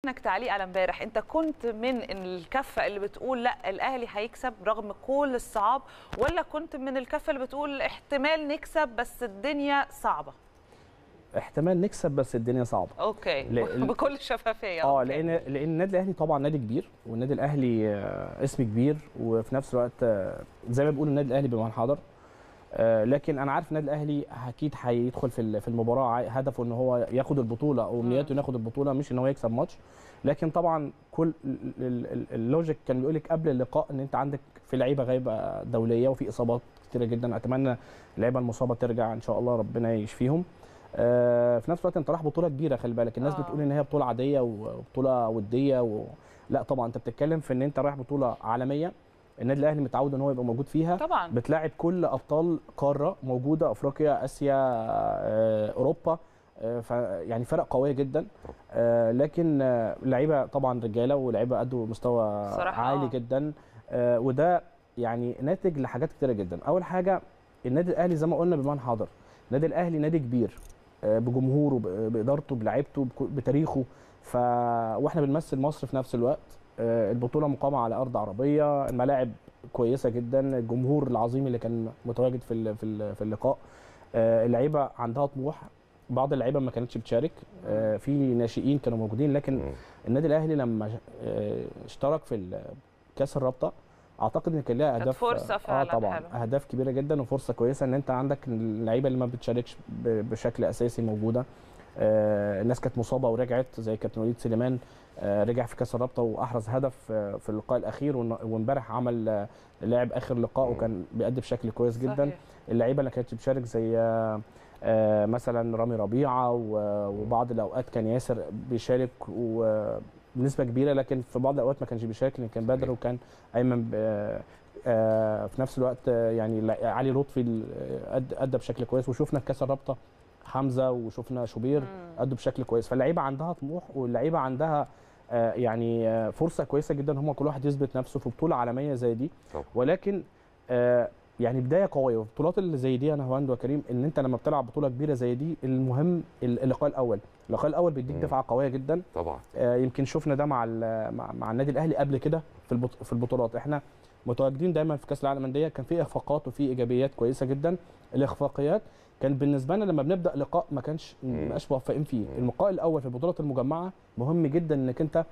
منك تعليق على امبارح انت كنت من الكفه اللي بتقول لا الاهلي هيكسب رغم كل الصعاب ولا كنت من الكفه اللي بتقول احتمال نكسب بس الدنيا صعبه احتمال نكسب بس الدنيا صعبه اوكي ل- بكل شفافيه اه أوكي. لان لان النادي الاهلي طبعا نادي كبير والنادي الاهلي آه، اسم كبير وفي نفس الوقت آه، زي ما بيقولوا النادي الاهلي بمن حضر آه، لكن انا عارف النادي الاهلي اكيد هيدخل في ال- في المباراه عاي- هدفه ان هو ياخد البطوله او امنياته انه ياخد البطوله مش ان هو يكسب ماتش لكن طبعا كل ال- ال- ال- اللوجيك كان بيقول لك قبل اللقاء ان انت عندك في لعيبه غايبه دوليه وفي اصابات كتيره جدا اتمنى اللعيبه المصابه ترجع ان شاء الله ربنا يشفيهم آه، في نفس الوقت انت رايح بطوله كبيره خلي بالك الناس آه. بتقول ان هي بطوله عاديه وبطوله وديه و... لا طبعا انت بتتكلم في ان انت رايح بطوله عالميه النادي الاهلي متعود ان هو يبقى موجود فيها طبعا بتلاعب كل ابطال قاره موجوده افريقيا اسيا آه، اوروبا آه، ف يعني فرق قويه جدا آه، لكن آه، لعيبه طبعا رجاله ولعيبه ادوا مستوى صراحة عالي آه. جدا آه، وده يعني ناتج لحاجات كتيره جدا اول حاجه النادي الاهلي زي ما قلنا بمن حضر النادي الاهلي نادي كبير آه، بجمهوره ب- بادارته بلعيبته بكو- بتاريخه ف واحنا بنمثل مصر في نفس الوقت آه، البطوله مقامه على ارض عربيه الملاعب كويسه جدا الجمهور العظيم اللي كان متواجد في ال- في ال- في اللقاء آه، اللعيبه عندها طموح بعض اللعيبه ما كانتش بتشارك آه، في ناشئين كانوا موجودين لكن مم. النادي الاهلي لما آه، اشترك في ال- كاس الرابطه اعتقد ان كان لها كانت اهداف فرصة اه فعلاً طبعا حلوة. اهداف كبيره جدا وفرصه كويسه ان انت عندك اللعيبه اللي ما بتشاركش ب- بشكل اساسي موجوده آه، الناس كانت مصابه ورجعت زي كابتن وليد سليمان آه، رجع في كاس الرابطه واحرز هدف آه، في اللقاء الاخير والن- وامبارح عمل آه، لعب اخر لقاء مم. وكان بيأدي بشكل كويس جدا صحيح. اللعيبه اللي كانتش بتشارك زي آه، آه، مثلا رامي ربيعه و- وبعض الاوقات كان ياسر بيشارك وبنسبه كبيره لكن في بعض الاوقات ما كانش بيشارك لان كان بدر صحيح. وكان ايمن ب- آه، آه، في نفس الوقت آه، يعني لا- علي لطفي ال- آه، أد- ادى بشكل كويس وشفنا في كاس الرابطه حمزه وشفنا شوبير مم. ادوا بشكل كويس فاللعيبه عندها طموح واللعيبه عندها آه، يعني آه، فرصه كويسه جدا هم كل واحد يثبت نفسه في بطوله عالميه زي دي طبعا. ولكن آه، يعني بدايه قويه والبطولات اللي زي دي انا هواند وكريم ان انت لما بتلعب بطوله كبيره زي دي المهم ال- اللقاء الاول اللقاء الاول بيديك مم. دفعه قويه جدا طبعا آه، يمكن شفنا ده مع ال- مع, مع النادي الاهلي قبل كده في البط- في البطولات احنا متواجدين دايما في كاس العالم للانديه كان في اخفاقات وفي ايجابيات كويسه جدا الاخفاقيات كان بالنسبه لنا لما بنبدا لقاء ما كانش مم. ما بقاش موفقين فيه مم. اللقاء الاول في البطولات المجمعه مهم جدا انك انت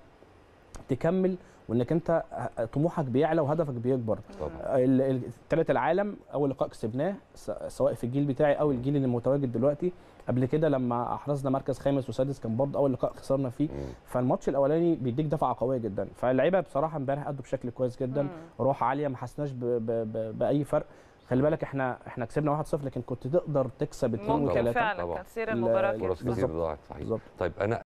تكمل وانك انت طموحك بيعلى وهدفك بيكبر طبعا الثلاث العالم اول لقاء كسبناه س- سواء في الجيل بتاعي او الجيل اللي متواجد دلوقتي قبل كده لما احرزنا مركز خامس وسادس كان برضه اول لقاء خسرنا فيه مم. فالماتش الاولاني بيديك دفعه قويه جدا فاللعيبه بصراحه امبارح ادوا بشكل كويس جدا مم. روح عاليه ما حسناش ب... ب... ب... باي فرق خلي بالك احنا احنا كسبنا 1-0 لكن كنت تقدر تكسب 2 ممكن و3 فعلا طبعا. كانت سير ال- المباراه فرص كده كتير بالظبط. ضاعت صحيح بالظبط طيب انا